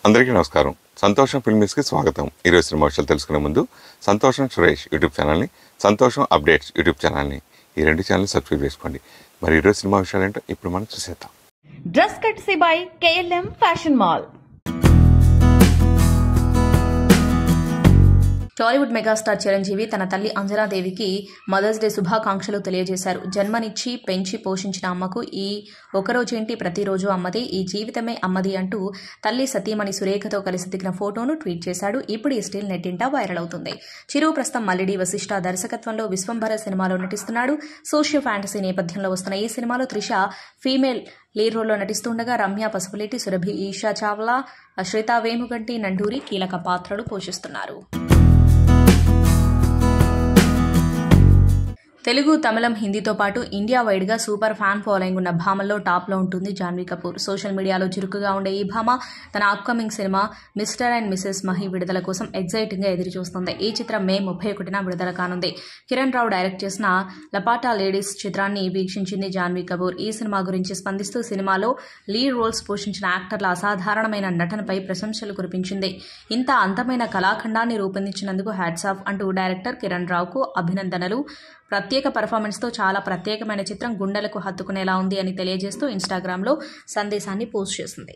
అందరికీ నమస్కారం సంతోషం ఫిల్మ్స్కి స్వాగతం ఈరోజు సినిమా విషయాలు తెలుసుకునే ముందు సంతోషం సురేష్ యూట్యూబ్ ఛానల్ని సంతోషం అప్డేట్స్ యూట్యూబ్ ఛానల్ని ఈ రెండు ఛానల్ సబ్స్క్రైబ్ చేసుకోండి మరి ఈరోజు సినిమా విషయాలు ఏంటో ఇప్పుడు మనం చూసేద్దాం dress courtesy by KLM fashion mall Tollywood megastar Chiranjeevi తన తల్లి అంజనాదేవికి మదర్స్ డే శుభాకాంక్షలు తెలియజేశారు జన్మనిచ్చి పెంచి పోషించిన అమ్మకు ఈ ఒకరోజేంటి ప్రతిరోజు అమ్మది ఈ జీవితమే అమ్మది అంటూ తల్లి సతీమణి సురేఖతో కలిసి దిగిన ఫోటోను ట్వీట్ చేశాడు ఇప్పుడు ఈ స్టిల్ నెట్టింట వైరల్ అవుతుంది చిరు ప్రస్తుతం మల్లిడి వశిష్ఠ దర్శకత్వంలో విశ్వంభర సినిమాలో నటిస్తున్నాడు సోషియో ఫ్యాంటసీ నేపథ్యంలో వస్తున్న ఈ సినిమాలో త్రిష ఫీమేల్ లీడ్ రోల్లో నటిస్తుండగా రమ్య పసుపులేటి సురభి ఈషా చావ్లా శ్వేత వేముగంటి నండూరి కీలక పాత్రలు పోషిస్తున్నారు తెలుగు తమిళం హిందీతో పాటు ఇండియా వైడ్ గా సూపర్ ఫ్యాన్ ఫాలోయింగ్ ఉన్న భామల్లో టాప్ లో ఉంటుంది జాన్వీ కపూర్ సోషల్ మీడియాలో చురుకుగా ఉండే ఈ భామ తన upcoming cinema Mr and Mrs Mahi విడుదల కోసం ఎగ్జైటింగ్ గా ఎదురు చూస్తుంది ఈ చిత్రం మే ముప్పై ఒకటిన విడుదల కానుంది కిరణ్ రావు డైరెక్ట్ చేసిన లపాటా లేడీస్ చిత్రాన్ని వీక్షించింది జాన్వీ కపూర్ ఈ సినిమా గురించి స్పందిస్తూ సినిమాలో లీడ్ రోల్స్ పోషించిన యాక్టర్ల అసాధారణమైన నటనపై ప్రశంసలు కురిపించింది ఇంత అందమైన కళాఖండాన్ని రూపొందించినందుకు హ్యాట్స్ ఆఫ్ అంటూ డైరెక్టర్ కిరణ్ రావుకు అభినందనలు ప్రత్యేక పర్ఫార్మెన్స్తో చాలా ప్రత్యేకమైన చిత్రం గుండెలకు హత్తుకునేలా ఉంది అని తెలియజేస్తూ ఇన్స్టాగ్రామ్లో సందేశాన్ని పోస్ట్ చేసింది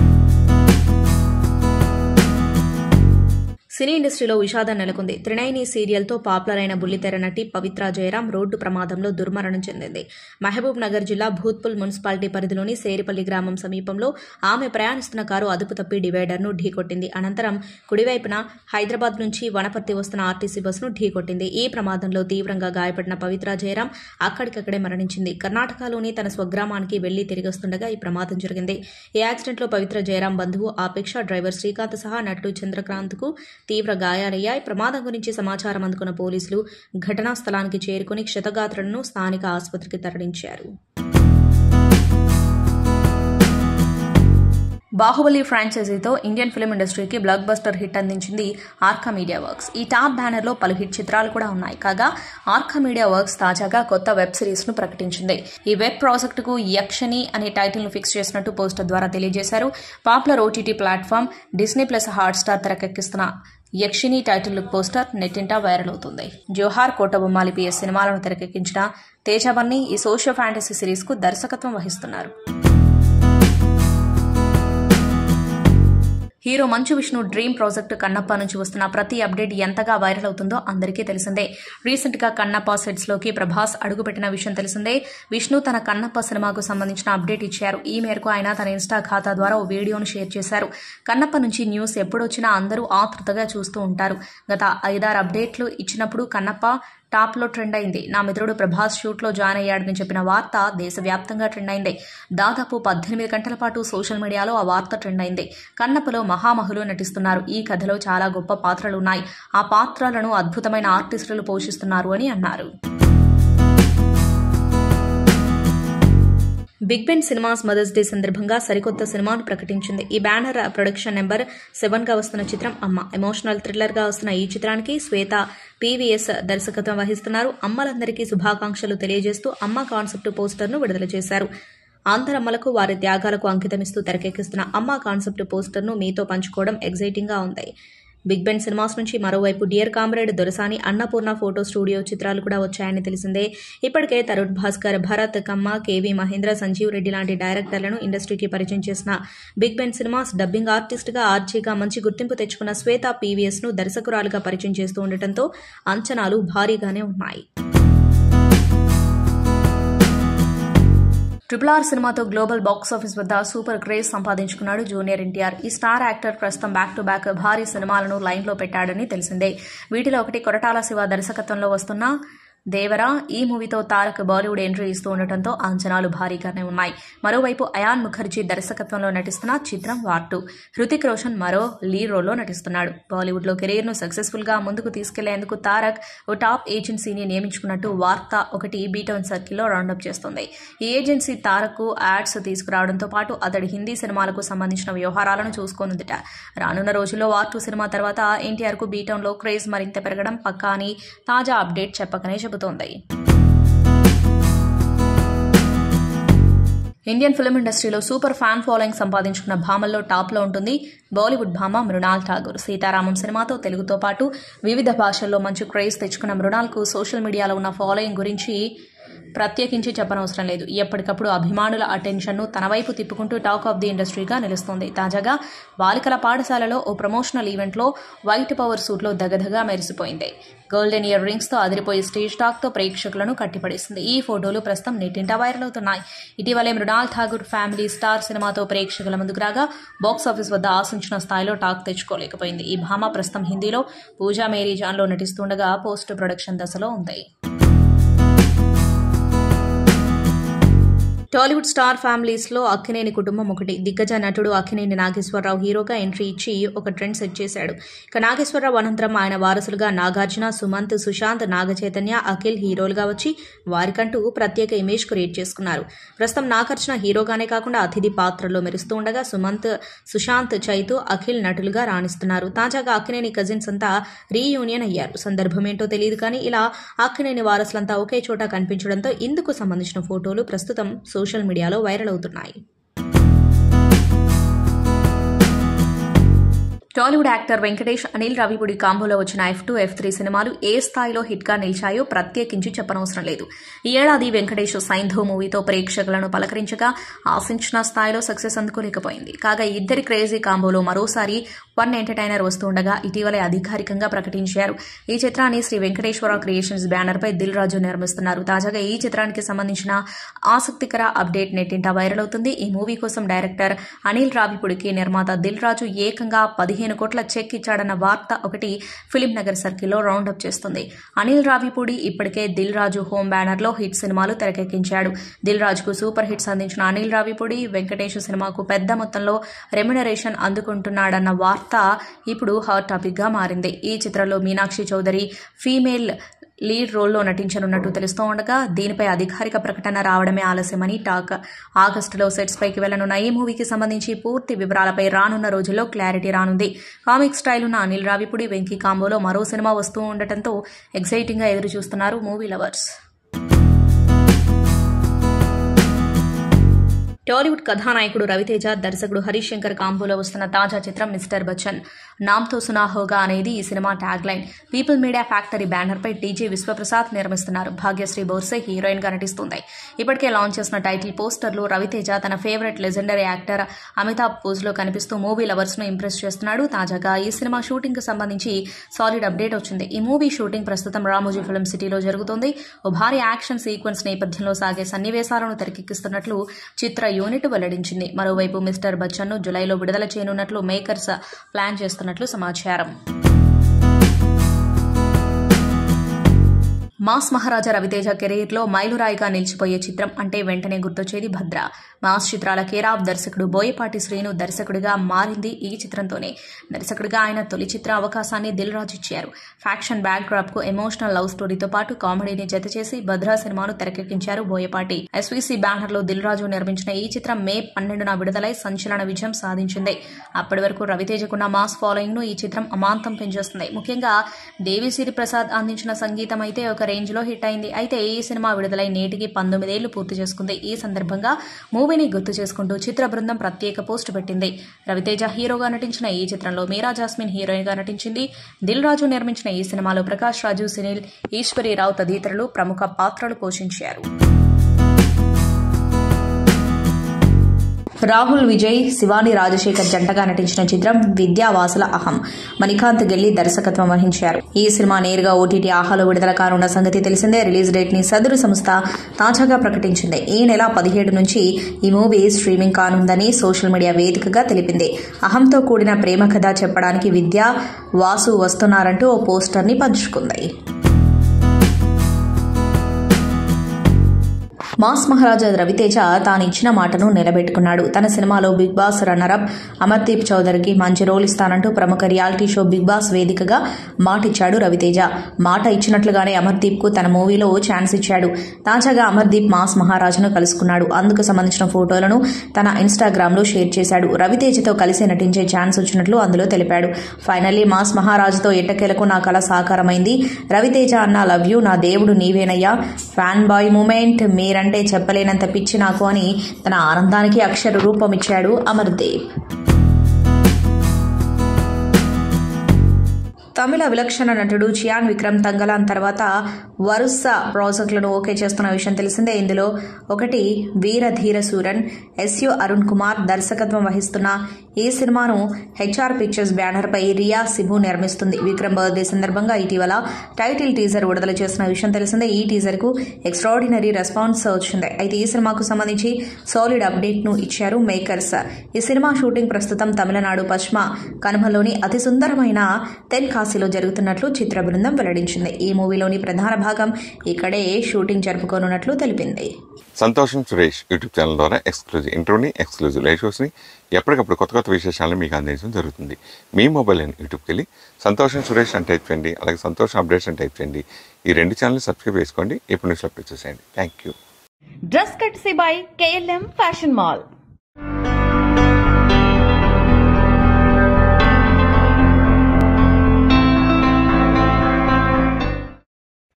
సినీ ఇండస్ట్రీలో విషాదం నెలకొంది త్రినైని సీరియల్తో పాపులర్ అయిన బుల్లితెర నటి పవిత్ర జయరాం రోడ్డు ప్రమాదంలో దుర్మరణం చెందింది మహబూబ్ నగర్ జిల్లా భూత్పుల్ మున్సిపాలిటీ పరిధిలోని సేరిపల్లి గ్రామం సమీపంలో ఆమె ప్రయాణిస్తున్న కారు అదుపు తప్పి డివైడర్ను ఢీకొట్టింది అనంతరం కుడివైపున హైదరాబాద్ నుంచి వనపర్తి వస్తున్న ఆర్టీసీ బస్సును ఢీకొట్టింది ఈ ప్రమాదంలో తీవ్రంగా గాయపడిన పవిత్ర జయరాం అక్కడికక్కడే మరణించింది కర్ణాటకలోని తన స్వగ్రామానికి వెళ్లి తిరిగొస్తుండగా ఈ ప్రమాదం జరిగింది ఈ యాక్సిడెంట్లో పవిత్ర జయరాం బంధువు ఆపేక్ష డ్రైవర్ శ్రీకాంత్ సహా నటుడు చంద్రకాంత్కు తీవ్ర గాయాలయ్యాయి ప్రమాదం గురించి సమాచారం అందుకున్న పోలీసులు ఘటనా స్థలానికి చేరుకుని క్షతగాత్రులను స్థానిక ఆసుపత్రికి తరలించారు బాహుబలి ఫ్రాంచైజీతో ఇండియన్ ఫిల్మ్ ఇండస్ట్రీకి బ్లాక్ బస్టర్ హిట్ అందించింది ఆర్కా మీడియా వర్క్స్ ఈ టాప్ బ్యానర్లో పలు హిట్ చిత్రాలు కూడా ఉన్నాయి కాగా ఆర్కా మీడియా వర్క్స్ తాజాగా కొత్త వెబ్ సిరీస్ ను ప్రకటించింది ఈ వెబ్ ప్రాజెక్టుకు యక్షని అనే టైటిల్ ను ఫిక్స్ చేసినట్టు పోస్టర్ ద్వారా తెలియజేశారు popular OTT platform Disney plus Hotstar తెరకెక్కిస్తున్న యక్షిని టైటిల్ లుక్ పోస్టర్ నెట్టింటా వైరల్ అవుతుంది జోహార్ కోటబొమ్మాలి పిఎస్ సినిమాలను తెరకెక్కించిన తేజబన్ని ఈ సోషియో ఫ్యాంటసీ సిరీస్ కు దర్శకత్వం వహిస్తున్నారు హీరో మంచు విష్ణు డ్రీమ్ ప్రాజెక్ట్ కన్నప్ప నుంచి వస్తున్న ప్రతి అప్డేట్ ఎంతగా వైరల్ అవుతుందో అందరికీ తెలిసిందే రీసెంట్ గా కన్నప్ప సెట్స్ లోకి ప్రభాస్ అడుగుపెట్టిన విషయం తెలిసిందే విష్ణు తన కన్నప్ప సినిమాకు సంబంధించిన అప్డేట్ ఇచ్చారు ఈ మేరకు ఆయన తన ఇన్స్టా ఖాతా ద్వారా ఓ వీడియోను షేర్ చేశారు కన్నప్ప నుంచి న్యూస్ ఎప్పుడొచ్చినా అందరూ ఆతృతగా చూస్తూ ఉంటారు గత ఐదారు అప్డేట్లు ఇచ్చినప్పుడు కన్నప్ప టాప్ లో ట్రెండ్ అయింది నా మిత్రుడు ప్రభాస్ షూట్ లో జాయిన్ అయ్యాడని చెప్పిన వార్త దేశవ్యాప్తంగా ట్రెండ్ అయింది దాదాపు పద్దెనిమిది గంటల పాటు సోషల్ మీడియాలో ఆ వార్త ట్రెండ్ అయింది కన్నప్పలో మహామహులు నటిస్తున్నారు ఈ కథలో చాలా గొప్ప పాత్రలు ఉన్నాయి ఆ పాత్రలను అద్భుతమైన ఆర్టిస్టులు పోషిస్తున్నారు అని అన్నారు Big Ben cinemas mother's day సందర్భంగా సరికొత్త సినిమాను ప్రకటించింది ఈ బ్యానర్ ప్రొడక్షన్ నెంబర్ సెవెన్ గా వస్తున్న చిత్రం అమ్మ ఎమోషనల్ థ్రిల్లర్ గా వస్తున్న ఈ చిత్రానికి శ్వేత పీవీఎస్ దర్శకత్వం వహిస్తున్నారు అమ్మలందరికీ శుభాకాంక్షలు తెలియజేస్తూ అమ్మ కాన్సెప్ట్ పోస్టర్ ను విడుదల చేశారు ఆంధ్రమ్మలకు వారి త్యాగాలకు అంకితమిస్తూ తెరకెక్కిస్తున్న అమ్మ కాన్సెప్ట్ పోస్టర్ ను మీతో పంచుకోవడం ఎగ్జైటింగ్ గా ఉంది బిగ్ బెన్ సినిమాస్ నుంచి మరోవైపు dear comrade Dorasani Annapurna photo studio చిత్రాలు కూడా వచ్చాయని తెలిసిందే ఇప్పటికే తరుణ్ భాస్కర్ భరత్ కమ్మ కేవీ మహేంద్ర సంజీవ్ రెడ్డి లాంటి డైరెక్టర్లను ఇండస్ట్రీకి పరిచయం చేసిన బిగ్ బెన్ సినిమాస్ డబ్బింగ్ ఆర్టిస్ట్గా ఆర్జీగా మంచి గుర్తింపు తెచ్చుకున్న శ్వేత పీవీఎస్ ను దర్శకురాలుగా పరిచయం చేస్తూ ఉండటంతో అంచనాలు భారీగానే ఉన్నాయి ట్రిపుల్ ఆర్ సినిమాతో గ్లోబల్ బాక్స్ ఆఫీస్ వద్ద సూపర్ క్రేజ్ సంపాదించుకున్నాడు జూనియర్ ఎన్టీఆర్ ఈ స్టార్ యాక్టర్ ప్రస్తుతం బ్యాక్ టు బ్యాక్ భారీ సినిమాలను లైన్లో పెట్టాడని తెలిసిందే వీటిలో ఒకటి కొరటాల శివ దర్శకత్వంలో వస్తున్న దేవరా ఈ మూవీతో తారక్ బాలీవుడ్ ఎంట్రీ ఇస్తూ ఉండటంతో అంచనాలు భారీగానే ఉన్నాయి మరోవైపు అయాన్ ముఖర్జీ దర్శకత్వంలో నటిస్తున్న చిత్రం వార్ టూ హృతిక్ రోషన్ మరో లీడ్ రోల్లో నటిస్తున్నాడు బాలీవుడ్లో కెరీర్ను సక్సెస్ఫుల్గా ముందుకు తీసుకెళ్లేందుకు తారక్ ఓ టాప్ ఏజెన్సీని నియమించుకున్నట్టు వార్త ఒకటి బీటౌన్ సర్కిల్లో రౌండప్ చేస్తుంది ఈ ఏజెన్సీ తారక్ యాడ్స్ తీసుకురావడంతో పాటు అతడి హిందీ సినిమాలకు సంబంధించిన వ్యవహారాలను చూసుకోనుందిట రానున్న రోజుల్లో వార్ టూ సినిమా తర్వాత ఎన్టీఆర్కు బీటౌన్లో క్రేజ్ మరింత పెరగడం పక్కా అని తాజా అప్డేట్ చెప్పకనే చెబుతోంది ఇండియన్ ఫిల్మ్ ఇండస్ట్రీలో సూపర్ ఫ్యాన్ ఫాలోయింగ్ సంపాదించుకున్న భామల్లో టాప్లో ఉంటుంది బాలీవుడ్ భామ మృణాల్ ఠాగూర్ సీతారామం సినిమాతో తెలుగుతో పాటు వివిధ భాషల్లో మంచి క్రేజ్ తెచ్చుకున్న మృణాల్కు సోషల్ మీడియాలో ఉన్న ఫాలోయింగ్ గురించి ప్రత్యేకించి చెప్పనవసరం లేదు ఎప్పటికప్పుడు అభిమానుల అటెన్షన్ను తన వైపు తిప్పుకుంటూ టాక్ ఆఫ్ ది ఇండస్ట్రీగా నిలుస్తోంది తాజాగా బాలికల పాఠశాలలో ఓ ప్రమోషనల్ ఈవెంట్లో వైట్ పవర్ సూట్లో దగదగా మెరిసిపోయింది గోల్డెన్ ఇయర్ రింగ్స్తో అదిరిపోయే స్టేజ్ టాక్తో ప్రేక్షకులను కట్టిపడేసింది ఈ ఫోటోలు ప్రస్తుతం నెట్టింట వైరల్ అవుతున్నాయి ఇటీవలే మృణాల్ ఠాగూర్ ఫ్యామిలీ స్టార్ సినిమాతో ప్రేక్షకుల ముందుకు రాగా బాక్స్ ఆఫీస్ వద్ద ఆశించిన స్థాయిలో టాక్ తెచ్చుకోలేకపోయింది ఈ భామ ప్రస్తుతం హిందీలో పూజా మేరీ జాన్లో నటిస్తుండగా పోస్ట్ ప్రొడక్షన్ దశలో ఉంది టాలీవుడ్ స్టార్ ఫ్యామిలీస్ లో అక్కినేని కుటుంబం ఒకటి దిగ్గజ నటుడు అక్కినేని నాగేశ్వరరావు హీరోగా ఎంట్రీ ఇచ్చి ఒక ట్రెండ్ సెట్ చేశాడు ఇక నాగేశ్వరరావు అనంతరం ఆయన వారసులుగా నాగార్జున సుమంత్ సుశాంత్ నాగచైతన్య అఖిల్ హీరోలుగా వచ్చి వారికంటూ ప్రత్యేక ఇమేజ్ క్రియేట్ చేసుకున్నారు ప్రస్తుతం నాగార్జున హీరోగానే కాకుండా అతిథి పాత్రలో మెరుస్తూ ఉండగా సుమంత్ సుశాంత్ చైతు అఖిల్ నటులుగా రాణిస్తున్నారు తాజాగా అక్కినేని కజిన్స్ అంతా రీయూనియన్ అయ్యారు సందర్భం ఏంటో తెలియదు కానీ ఇలా అక్కినేని వారసులంతా ఒకే చోట కనిపించడంతో ఇందుకు సంబంధించిన ఫోటోలు ప్రస్తుతం సోషల్ మీడియాలో వైరల్ అవుతున్నాయి టాలీవుడ్ యాక్టర్ వెంకటేష్ అనిల్ రావిపూడి కాంబోలో వచ్చిన ఎఫ్ టూ ఎఫ్ త్రీ సినిమాలు ఏ స్థాయిలో హిట్గా నిలిచాయో ప్రత్యేకించి చెప్పనవసరం లేదు ఈ ఏడాది వెంకటేష్ సైంధో మూవీతో ప్రేక్షకులను పలకరించగా ఆశించిన స్థాయిలో సక్సెస్ అందుకోలేకపోయింది కాగా ఈ ఇద్దరి క్రేజీ కాంబోలో మరోసారి వన్ ఎంటర్టైనర్ వస్తుండగా ఇటీవలే అధికారికంగా ప్రకటించారు ఈ చిత్రాన్ని శ్రీ వెంకటేశ్వర క్రియేషన్స్ బ్యానర్ పై దిల్ రాజు నిర్మిస్తున్నారు తాజాగా ఈ చిత్రానికి సంబంధించిన ఆసక్తికర అప్డేట్ నెట్టింట వైరల్ అవుతుంది ఈ మూవీ కోసం డైరెక్టర్ అనిల్ రావిపూడికి నిర్మాత దిల్ రాజు ఏకంగా పదిహేను కోట్ల చెక్ ఇచ్చాడన్న వార్త ఒకటి ఫిలిం నగర్ సర్కిల్లో రౌండప్ చేస్తుంది అనిల్ రావిపూడి ఇప్పటికే దిల్ రాజు హోమ్ బ్యానర్ లో హిట్ సినిమాలు తెరకెక్కించాడు దిల్ రాజుకు సూపర్ హిట్స్ అందించిన అనిల్ రావిపూడి వెంకటేష్ సినిమాకు పెద్ద మొత్తంలో రెమ్యునరేషన్ అందుకుంటున్నాడన్న వార్త ఇప్పుడు హాట్ టాపిక్ గా మారింది ఈ చిత్రంలో మీనాక్షి చౌదరి ఫీమేల్ లీడ్ రోల్లో నటించనున్నట్టు తెలుస్తూ ఉండగా దీనిపై అధికారిక ప్రకటన రావడమే ఆలస్యమని టాక్ ఆగస్టులో సెట్స్ పైకి వెళ్లనున్న ఈ మూవీకి సంబంధించి పూర్తి వివరాలపై రానున్న రోజుల్లో క్లారిటీ రానుంది కామిక్ స్టైల్ ఉన్న అనిల్ రావిపూడి వెంకీ కాంబోలో మరో సినిమా వస్తూ ఉండటంతో ఎక్సైటింగ్ గా ఎదురు చూస్తున్నారు మూవీ లవర్స్ టాలీవుడ్ కథానాయకుడు రవితేజ దర్శకుడు హరీష్ శంకర్ కాంబోలో వస్తున్న తాజా చిత్రం మిస్టర్ బచ్చన్ నామ్తో సునా హోగా అనేది ఈ cinema tagline people media factory banner పై టీజీ విశ్వప్రసాద్ నిర్మిస్తున్నారు భాగ్యశ్రీ బోర్సే హీరోయిన్ గా నటిస్తుంది ఇప్పటికే లాంచ్ చేసిన టైటిల్ పోస్టర్లో రవితేజ తన favourite legendary actor Amitabh pose లో కనిపిస్తూ మూవీ లవర్స్ ను ఇంప్రెస్ చేస్తున్నాడు తాజాగా ఈ సినిమా షూటింగ్ కు సంబంధించి సాలిడ్ అప్డేట్ వచ్చింది ఈ మూవీ షూటింగ్ ప్రస్తుతం రామోజీ ఫిల్మ్ సిటీలో జరుగుతోంది ఓ భారీ యాక్షన్ సీక్వెన్స్ నేపథ్యంలో సాగే సన్నివేశాలను తెరకెక్కిస్తున్నట్లు చిత్ర యూనిట్ వెల్లడించింది మరోవైపు మిస్టర్ బచ్చన్ ను జులైలో విడుదల చేయనున్నట్లు మేకర్స్ ప్లాన్ చేస్తున్నట్లు సమాచారం మాస్ మహారాజా రవితేజ కెరీర్లో మైలురాయిగా నిలిచిపోయే చిత్రం అంటే వెంటనే గుర్తొచ్చేది భద్ర మాస్ చిత్రాల కేరాఫ్ దర్శకుడు బోయపాటి శ్రీను దర్శకుడిగా మారింది ఈ చిత్రంతోనే దర్శకుడిగా ఆయన తొలి చిత్ర అవకాశాన్ని దిల్ రాజు ఇచ్చారు ఫ్యాక్షన్ బ్యాక్ డ్రాప్ కు ఎమోషనల్ లవ్ స్టోరీతో పాటు కామెడీని జత చేసి భద్ర సినిమాను తెరకెక్కించారు బోయపాటి ఎస్వీసీ బ్యానర్ లో దిల్ రాజు నిర్మించిన ఈ చిత్రం మే పన్నెండున విడుదలై సంచలన విజయం సాధించింది అప్పటి వరకు రవితేజకున్న మాస్ ఫాలోయింగ్ ను ఈ చిత్రం అమాంతం పెంచేస్తుంది ముఖ్యంగా దేవిసిరి ప్రసాద్ అందించిన సంగీతం అయితే ఒక రేంజ్ లో హిట్ అయింది అయితే ఈ సినిమా విడుదలై నేటికి పంతొమ్మిదేళ్లు పూర్తి చేసుకుంది ఈ సందర్భంగా మూవీని గుర్తు చేసుకుంటూ చిత్ర బృందం ప్రత్యేక పోస్ట్ పెట్టింది రవితేజ హీరోగా నటించిన ఈ చిత్రంలో మీరా జాస్మిన్ హీరోయిన్ గా నటించింది దిల్ రాజు నిర్మించిన ఈ సినిమాలో ప్రకాష్ రాజు సునీల్ ఈశ్వరీరావు తదితరులు ప్రముఖ పాత్రలు పోషించారు రాహుల్ విజయ్ శివాని రాజశేఖర్ జంటగా నటించిన చిత్రం విద్యావాసుల అహం మణికాంత్ గెల్లి దర్శకత్వం వహించారు ఈ సినిమా నేరుగా ఓటీటీ ఆహాలో విడుదల కానున్న సంగతి తెలిసిందే రిలీజ్ డేట్ ని సదరు సంస్థ తాజాగా ప్రకటించింది ఈ నెల పదిహేడు నుంచి ఈ మూవీ స్ట్రీమింగ్ కానుందని సోషల్ మీడియా వేదికగా తెలిపింది అహంతో కూడిన ప్రేమ కథ చెప్పడానికి విద్యా వాసు వస్తున్నారంటూ ఓ పోస్టర్ ని పంచుకుంది మాస్ మహారాజా రవితేజ తాను ఇచ్చిన మాటను నిలబెట్టుకున్నాడు తన సినిమాలో బిగ్ బాస్ రన్నరప్ అమర్దీప్ చౌదరికి మంచి రోల్ ఇస్తానంటూ ప్రముఖ రియాలిటీ షో బిగ్ బాస్ వేదికగా మాటిచ్చాడు రవితేజ మాట ఇచ్చినట్లుగానే అమర్దీప్ కు తన మూవీలో ఛాన్స్ ఇచ్చాడు తాజాగా అమర్దీప్ మాస్ మహారాజును కలుసుకున్నాడు అందుకు సంబంధించిన ఫోటోలను తన ఇన్స్టాగ్రామ్ లో షేర్ చేశాడు రవితేజతో కలిసి నటించే ఛాన్స్ వచ్చినట్లు అందులో తెలిపాడు ఫైనల్లీ మాస్ మహారాజుతో ఎట్టకేలకు నా కళ సాకారమైంది రవితేజ అన్న లవ్ యూ నా దేవుడు నీవేనయ్యా ఫ్యాన్ బాయ్ మూమెంట్ మీరంటే నేనంటే చెప్పలేనంత పిచ్చి నాకు అని తన ఆనందానికి అక్షర రూపం ఇచ్చాడు అమర్దీప్ తమిళ విలక్షణ నటుడు చియాన్ విక్రమ్ తంగలాన్ తర్వాత వరుస ప్రాజెక్టులను ఓకే చేస్తున్న విషయం తెలిసిందే ఇందులో ఒకటి వీర ధీర సూరన్ ఎస్యు అరుణ్ కుమార్ దర్శకత్వం వహిస్తున్న ఈ సినిమాను హెచ్ఆర్ పిక్చర్స్ బ్యానర్పై రియా సిబు నిర్మిస్తుంది విక్రమ్ బర్త్డే సందర్భంగా ఇటీవల టైటిల్ టీజర్ విడుదల చేసిన విషయం తెలిసిందే ఈ టీజర్కు ఎక్స్ట్రాడినరీ రెస్పాన్స్ వచ్చింది అయితే ఈ సినిమాకు సంబంధించి సాలిడ్ అప్డేట్ను ఇచ్చారు మేకర్స్ ఈ సినిమా షూటింగ్ ప్రస్తుతం తమిళనాడు పశ్చిమ కనుమలోని అతి సుందరమైన తెన్కాశీలో జరుగుతున్నట్లు చిత్ర బృందం వెల్లడించింది ఈ మూవీలోని ప్రధాన భాగం ఇక్కడే షూటింగ్ జరుపుకోనున్నట్లు తెలిపింది సంతోషం సురేష్ యూట్యూబ్ ఛానల్ ద్వారా ఎక్స్క్లూజివ్ ఇంటర్వ్యూని ఎక్స్క్లూజివ్ లైవ్ షోస్ని ఎప్పటికప్పుడు కొత్త కొత్త విశేషాలను మీకు అందించడం జరుగుతుంది మీ మొబైల్ అని యూట్యూబ్కి వెళ్ళి సంతోషం సురేష్ అని టైప్ చేయండి అలాగే సంతోషం అప్డేట్స్ అని టైప్ చేయండి ఈ రెండు ఛానల్ సబ్స్క్రైబ్ చేసుకోండి ఎప్పుడు నుంచి అప్డేట్ చేసేయండి thank you dress courtesy by KLM fashion mall